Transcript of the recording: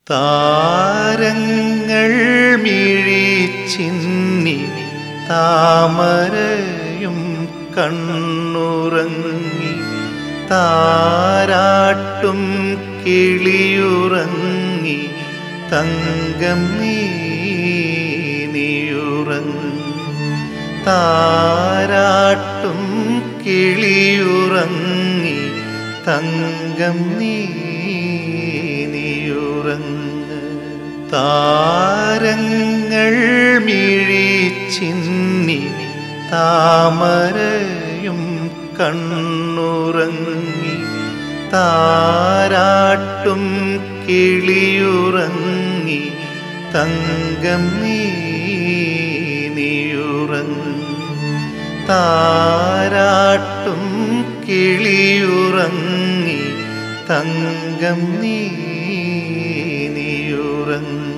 താരങ്ങൾ മിഴിച്ചിന്നി താമരയും കണ്ണുറങ്ങി താരാട്ടും കിളിയുറങ്ങി തങ്കം നീനിയുറങ്ങി താരാട്ടും കിളിയുറങ്ങി തങ്കം നീനിയുറങ്ങ് താരങ്ങൾ മിഴിച്ചിന്നി താമരയും കണ്ണുറങ്ങി താരാട്ടും കിളിയുറങ്ങി തങ്കം നീനിയുറങ്ങ് താരാട്ടും കിളിയുറങ്ങി തങ്കം നീനിയുറങ്ങ്